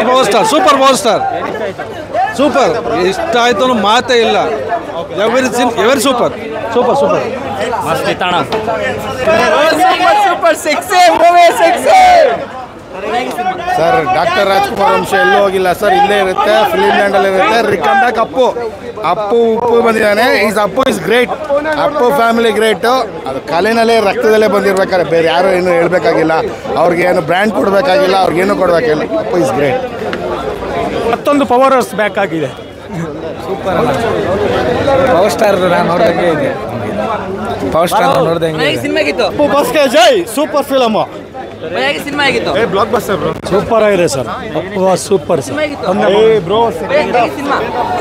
super power star super power star super ಇಷ್ಟ ಆಯ್ತು ಅನ್ನೋ ಮಾತೇ ಇಲ್ಲ every scene every super super super ಮಸ್ತ್ ಇತ್ತಣ ಸರ್ ಡಾಕ್ಟರ್ ರಾಜ್ಕುಮಾರ್ ವಂಶ ಎಲ್ಲೂ ಹೋಗಿಲ್ಲ ಸರ್ ಇಲ್ಲೇ ಇರುತ್ತೆ ಫಿಲಿಂ ಲ್ಯಾಂಡಲ್ಲಿ ಇರುತ್ತೆ ರಿಕಮ್ ಬ್ಯಾಕ್ ಅಪ್ಪು ಅಪ್ಪು ಉಪ್ಪು ಬಂದಿದ್ದಾನೆ is Appu is great Appu family great ಅದು ಕಲೆನಲ್ಲೇ ರಕ್ತದಲ್ಲೇ ಬಂದಿರ್ಬೇಕಾದ್ರೆ ಬೇರೆ ಯಾರು ಏನು ಹೇಳ್ಬೇಕಾಗಿಲ್ಲ ಅವ್ರಿಗೆ ಏನು ಬ್ರ್ಯಾಂಡ್ ಕೊಡಬೇಕಾಗಿಲ್ಲ ಅವ್ರಿಗೇನು ಕೊಡಬೇಕಿಲ್ಲ ಅಪ್ಪು ಇಸ್ ಗ್ರೇಟ್ ಮತ್ತೊಂದು ಪವರ್ ಹೌಸ್ ಬ್ಯಾಕ್ ಆಗಿದೆ ಪವರ್ ಸ್ಟಾರ್ ನಾನು ನೋಡ್ದಂಗೆ ಇದೆ ಪವರ್ ಸ್ಟಾರ್ ನೋಡ್ದಂಗೆ ಸಿನಿಮಾ ಆಗಿತ್ತು ಅಪ್ಪು ಬಸ್ಗೆ ಜೈ ಸೂಪರ್ ಫಿಲಮ್ ಸಿನಿಮಾ ಆಗಿತ್ತು ಬ್ಲಾಕ್ ಬಸ್ಟರ್ ಬ್ರೋ ಸೂಪರ್ ಆಗಿದೆ sir Appu super sir bro cinema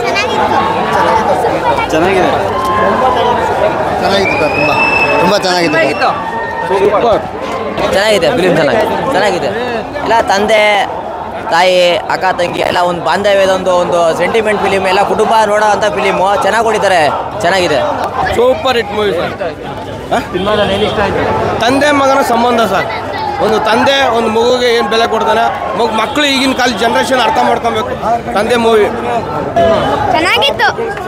ಚೆನ್ನಾಗಿದೆ ಚೆನ್ನಾಗಿತ್ತು ಸರ್ ತುಂಬ ತುಂಬ ಚೆನ್ನಾಗಿದೆ ಆಗಿತ್ತು ಸೂಪರ್ ಚೆನ್ನಾಗಿದೆ ಫಿಲಿಮ್ ಚೆನ್ನಾಗಿದೆ ಚೆನ್ನಾಗಿದೆ ಎಲ್ಲ ತಂದೆ ತಾಯಿ ಅಕ್ಕ ತಂಗಿ ಎಲ್ಲ ಒಂದು ಬಾಂಧವ್ಯದ ಒಂದು ಒಂದು ಸೆಂಟಿಮೆಂಟ್ ಫಿಲಿಮ್ ಎಲ್ಲ ಕುಟುಂಬ ನೋಡೋ ಅಂಥ ಫಿಲಿಮು ಚೆನ್ನಾಗಿ ಕೊಡಿದ್ದಾರೆ ಚೆನ್ನಾಗಿದೆ ಸೂಪರ್ ಹಿಟ್ ಮೂವಿ ಸರ್ ತಂದೆ ಮಗನ ಸಂಬಂಧ ಸರ್ ಒಂದು ತಂದೆ ಒಂದು ಮಗುಗೆ ಏನು ಬೆಲೆ ಕೊಡ್ತಾನೆ ಮಗು ಮಕ್ಕಳು ಈಗಿನ ಕಾಲ ಜನ್ರೇಷನ್ ಅರ್ಥ ಮಾಡ್ಕೊಬೇಕು ತಂದೆ ಮೂವಿ ಚೆನ್ನಾಗಿತ್ತು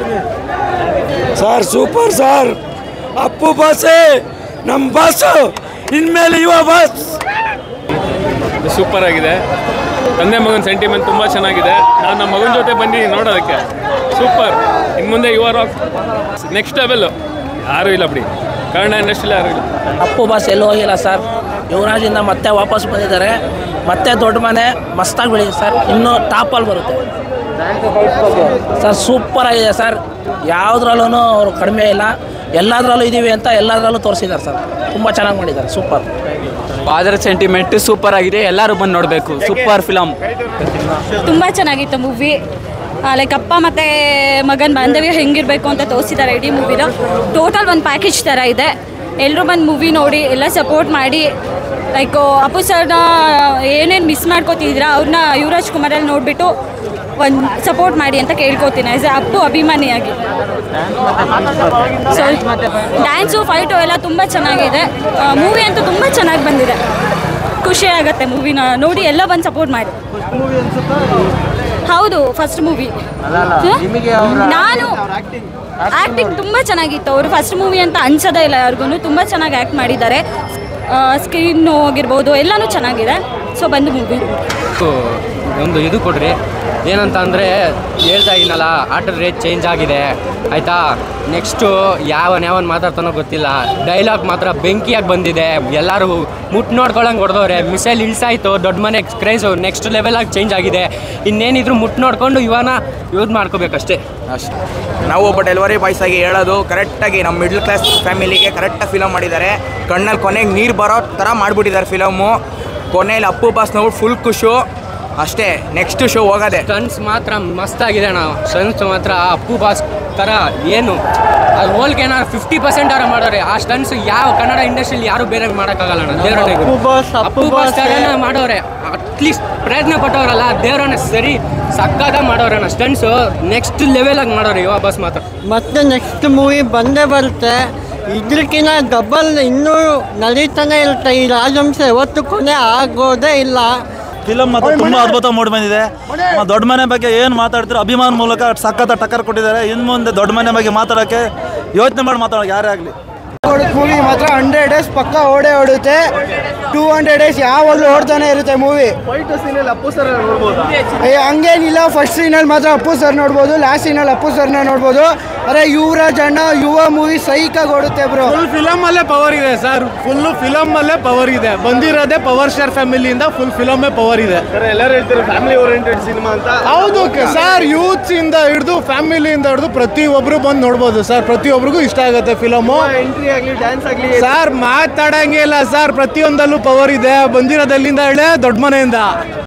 ಸರ್ ಸೂಪರ್ ಸರ್ ಅಪ್ಪು ಬಾಸೆ ನಮ್ಮ ಬಾಸು ಇನ್ಮೇಲೆ ಇವ ಬಾಸ್ ಸೂಪರ್ ಆಗಿದೆ ತಂದೆ ಮಗನ ಸೆಂಟಿಮೆಂಟ್ ತುಂಬ ಚೆನ್ನಾಗಿದೆ ನಾನು ನಮ್ಮ ಮಗನ ಜೊತೆ ಬಂದಿದ್ದೀನಿ ನೋಡೋದಕ್ಕೆ ಸೂಪರ್ ಇನ್ನು ಮುಂದೆ ಇವರು ನೆಕ್ಸ್ಟ್ ಲೆವೆಲ್ಲು ಯಾರೂ ಇಲ್ಲ ಬಿಡಿ ಕನ್ನಡ ಇಂಡಸ್ಟ್ರಿಲಿ ಯಾರೂ ಇಲ್ಲ ಅಪ್ಪು ಬಾಸ್ ಎಲ್ಲೂ ಹೋಗಿಲ್ಲ ಸರ್ ಯುವರಾಜಿಂದ ಮತ್ತೆ ವಾಪಸ್ ಬಂದಿದ್ದಾರೆ ಮತ್ತೆ ದೊಡ್ಡ ಮನೆ ಮಸ್ತಾಗಿ ಬೆಳೆದಿದೆ ಸರ್ ಇನ್ನೂ ಟಾಪಲ್ಲಿ ಬರುತ್ತೆ ಸರ್ ಸೂಪರ್ ಆಗಿದೆ ಸರ್ ಯಾವುದ್ರಲ್ಲೂ ಅವರು ಕಡಿಮೆ ಇಲ್ಲ ಎಲ್ಲದರಲ್ಲೂ ಇದ್ದೀವಿ ಅಂತ ಎಲ್ಲದರಲ್ಲೂ ತೋರಿಸಿದ್ದಾರೆ ಸರ್ ತುಂಬ ಚೆನ್ನಾಗಿ ಮಾಡಿದ್ದಾರೆ ಸೂಪರ್ ಫಾದರ್ ಸೆಂಟಿಮೆಂಟ್ ಸೂಪರ್ ಆಗಿದೆ ಎಲ್ಲರೂ ಬಂದು ನೋಡಬೇಕು ಸೂಪರ್ ಫಿಲಮ್ ತುಂಬ ಚೆನ್ನಾಗಿತ್ತು ಮೂವಿ ಲೈಕ್ ಅಪ್ಪ ಮತ್ತು ಮಗನ ಬಾಂಧವ್ಯ ಹೆಂಗಿರಬೇಕು ಅಂತ ತೋರಿಸಿದ್ದಾರೆ ಇಡೀ ಮೂವಿನ ಟೋಟಲ್ ಒಂದು ಪ್ಯಾಕೇಜ್ ಥರ ಇದೆ ಎಲ್ಲರೂ ಬಂದು ಮೂವಿ ನೋಡಿ ಎಲ್ಲ ಸಪೋರ್ಟ್ ಮಾಡಿ ಲೈಕ್ ಅಪ್ಪು ಸರ್ನ ಏನೇನು ಮಿಸ್ ಮಾಡ್ಕೋತಿದ್ದೀರಾ ಅವ್ರನ್ನ ಯುವರಾಜ್ ಕುಮಾರಲ್ಲಿ ನೋಡಿಬಿಟ್ಟು ಒಂದು ಸಪೋರ್ಟ್ ಮಾಡಿ ಅಂತ ಕೇಳ್ಕೊತೀನಿ ಆ್ಯಸ್ ಎ ಅಪ್ಪು ಅಭಿಮಾನಿಯಾಗಿ ಸೊ ಡ್ಯಾನ್ಸು ಫೈಟು ಎಲ್ಲ ತುಂಬ ಚೆನ್ನಾಗಿದೆ ಮೂವಿ ಅಂತೂ ತುಂಬ ಚೆನ್ನಾಗಿ ಬಂದಿದೆ ಖುಷಿ ಆಗುತ್ತೆ ಮೂವಿನ ನೋಡಿ ಎಲ್ಲ ಬಂದು ಸಪೋರ್ಟ್ ಮಾಡಿ ಹೌದು ಫಸ್ಟ್ ಮೂವಿ ನಾನು ಆ್ಯಕ್ಟಿಂಗ್ ತುಂಬ ಚೆನ್ನಾಗಿತ್ತು ಅವರು ಫಸ್ಟ್ ಮೂವಿ ಅಂತ ಅನ್ಸೋದೇ ಇಲ್ಲ ಯಾರಿಗೂ ತುಂಬ ಚೆನ್ನಾಗಿ ಆ್ಯಕ್ಟ್ ಮಾಡಿದ್ದಾರೆ ಸ್ಕ್ರೀನ್ ಆಗಿರ್ಬೋದು ಎಲ್ಲನೂ ಚೆನ್ನಾಗಿದೆ ಸೊ ಬಂದು ಮೂವಿ ಒಂದು ಇದು ಕೊಡ್ರಿ ಏನಂತ ಅಂದರೆ ಹೇಳ್ತಾ ಇದ್ದೀನಲ್ಲ ಆಟದ ರೇಟ್ ಚೇಂಜ್ ಆಗಿದೆ ಆಯಿತಾ ನೆಕ್ಸ್ಟು ಯಾವನ್ ಯಾವನ್ ಮಾತಾಡ್ತಾನೋ ಗೊತ್ತಿಲ್ಲ ಡೈಲಾಗ್ ಮಾತ್ರ ಬೆಂಕಿಯಾಗಿ ಬಂದಿದೆ ಎಲ್ಲರೂ ಮುಟ್ ನೋಡ್ಕೊಳಂಗೆ ಹೊಡೆದವ್ರೆ ಮಿಸೈಲ್ ಇಳಿಸಾಯ್ತು ದೊಡ್ಡ ಮನೆ ಕ್ರೈಸು ನೆಕ್ಸ್ಟ್ ಲೆವೆಲಾಗಿ ಚೇಂಜ್ ಆಗಿದೆ ಇನ್ನೇನಿದ್ರು ಮುಟ್ ನೋಡ್ಕೊಂಡು ಇವನ ಯೂಸ್ ಮಾಡ್ಕೋಬೇಕಷ್ಟೇ ಅಷ್ಟೇ ನಾವು ಒಬ್ಬ ಡೆಲಿವರಿ ಬಾಯ್ಸ್ ಆಗಿ ಹೇಳೋದು ಕರೆಕ್ಟಾಗಿ ನಮ್ಮ ಮಿಡ್ಲ್ ಕ್ಲಾಸ್ ಫ್ಯಾಮಿಲಿಗೆ ಕರೆಕ್ಟಾಗಿ ಫಿಲಮ್ ಮಾಡಿದ್ದಾರೆ ಕಣ್ಣಲ್ಲಿ ಕೊನೆಗೆ ನೀರು ಬರೋ ಥರ ಮಾಡಿಬಿಟ್ಟಿದ್ದಾರೆ ಫಿಲಮು ಕೊನೆಯಲ್ಲಿ ಅಪ್ಪು ಬಾಸ್ ನೋಡ್ಬಿಟ್ಟು ಫುಲ್ ಖುಷು ಅಷ್ಟೇ ನೆಕ್ಸ್ಟ್ ಶೋ ಹೋಗೋದೆ ಸ್ಟನ್ಸ್ ಮಾತ್ರ ಮಸ್ತಾಗಿದೆ ಅಣ್ಣ ಸ್ಟನ್ಸ್ ಮಾತ್ರ ಅಪ್ಪು ಬಾಸ್ ಥರ ಏನು ಅದು ಹೋಲ್ಕೆ ಏನಾದ್ರು ಫಿಫ್ಟಿ ಪರ್ಸೆಂಟ್ ಅವ್ರ ಮಾಡೋರೆ ಆ ಸ್ಟನ್ಸ್ ಯಾವ ಕನ್ನಡ ಇಂಡಸ್ಟ್ರಿಯಲ್ಲಿ ಯಾರು ಬೇರೆ ಮಾಡೋಕ್ಕಾಗಲ್ಲ ಅಣ್ಣ ದೇವರನ್ನೇ ಅಪ್ಪು ಬಾಸ್ ಅಪ್ಪು ಬಾಸ್ ಥರನೇ ಮಾಡೋರೆ ಅಟ್ಲೀಸ್ಟ್ ಪ್ರಯತ್ನ ಪಟ್ಟವ್ರಲ್ಲ ದೇವರನ್ನ ಸರಿ ಸಕ್ಕದ ಮಾಡೋರಣ್ಣ ಸ್ಟನ್ಸು ನೆಕ್ಸ್ಟ್ ಲೆವೆಲಾಗಿ ಮಾಡೋರೆ ಯುವ ಬಾಸ್ ಮಾತ್ರ ಮತ್ತೆ ನೆಕ್ಸ್ಟ್ ಮೂವಿ ಬಂದೇ ಬರುತ್ತೆ ಇದಕ್ಕಿಂತ ಡಬಲ್ ಇನ್ನೂ ನಡೀತಾನೆ ಇರುತ್ತೆ ಈ ರಾಜವಂಶ ಯಾವತ್ತು ಕೊನೆ ಆಗೋದೇ ಇಲ್ಲ ಫಿಲಮ್ ಮಾತ್ರ ತುಂಬ ಅದ್ಭುತ ಮೂಡಿ ಬಂದಿದೆ ಮ- ದೊಡ್ಡ ಮನೆ ಬಗ್ಗೆ ಏನು ಮಾತಾಡ್ತೀರೋ ಅಭಿಮಾನ ಮೂಲಕ ಸಖತ್ತ ಟಕ್ಕರ್ ಕೊಟ್ಟಿದ್ದಾರೆ ಇನ್ನು ಮುಂದೆ ದೊಡ್ಡ ಮನೆ ಬಗ್ಗೆ ಮಾತಾಡೋಕ್ಕೆ ಯೋಚನೆ ಮಾಡಿ ಮಾತಾಡೋ ಯಾರೇ ಆಗಲಿ ಮೂವಿ ಮಾತ್ರ ಹಂಡ್ರೆಡ್ ಡೇಸ್ ಪಕ್ಕ ಓಡೇ ಓಡುತ್ತೆ ಟೂ ಹಂಡ್ರೆಡ್ ಡೇಸ್ ಯಾವಾಗಲೂ ಓಡ್ತಾನೆ ಇರುತ್ತೆ ಮೂವಿ ಹಂಗೇನಿಲ್ಲ ಫಸ್ಟ್ ಸೀನಲ್ಲಿ ಮಾತ್ರ ಅಪ್ಪು ಸರ್ ನೋಡ್ಬೋದು ಲಾಸ್ಟ್ ಸೀನಲ್ಲಿ ಅಪ್ಪು ಸರ್ನ ನೋಡ್ಬೋದು ಅರೆ ಯುವರಾಜ್ ಅಣ್ಣ ಯುವ ಮೂವಿ ಸೈಕಾಗಿ ಓಡುತ್ತೆ ಬ್ರೋ ಫುಲ್ ಫಿಲಮ್ ಅಲ್ಲೇ ಪವರ್ ಇದೆ ಸರ್ ಫುಲ್ ಫಿಲಮ್ ಅಲ್ಲೇ ಪವರ್ ಇದೆ ಬಂದಿರೋದೇ ಪವರ್ ಸ್ಟಾರ್ ಫ್ಯಾಮಿಲಿಯಿಂದ ಫುಲ್ ಫಿಲಮೇ ಪವರ್ ಇದೆ ಎಲ್ಲರೂ ಹೇಳ್ತಾರೆ ಫ್ಯಾಮಿಲಿ ಓರಿಯೆಂಟೆಡ್ ಸಿನಿಮಾ ಅಂತ ಹೌದು ಸರ್ ಯೂತ್ಸ್ ಇಂದ ಹಿಡಿದು ಫ್ಯಾಮಿಲಿಯಿಂದ ಹಿಡಿದು ಪ್ರತಿಯೊಬ್ರು ಬಂದು ನೋಡ್ಬೋದು ಸರ್ ಪ್ರತಿಯೊಬ್ಬರಿಗೂ ಇಷ್ಟ ಆಗುತ್ತೆ ಫಿಲಮು ಎಂಟ್ರಿ ಆಗಲಿ ಡ್ಯಾನ್ಸ್ ಆಗಲಿ ಸರ್ ಮಾತಾಡಂಗಿಲ್ಲ ಸರ್ ಪ್ರತಿಯೊಂದಲ್ಲೂ ಪವರ್ ಇದೆ ಬಂದಿರೋದೆಲ್ಲಿಂದ ಹೇಳಿ ದೊಡ್ಡ ಮನೆಯಿಂದ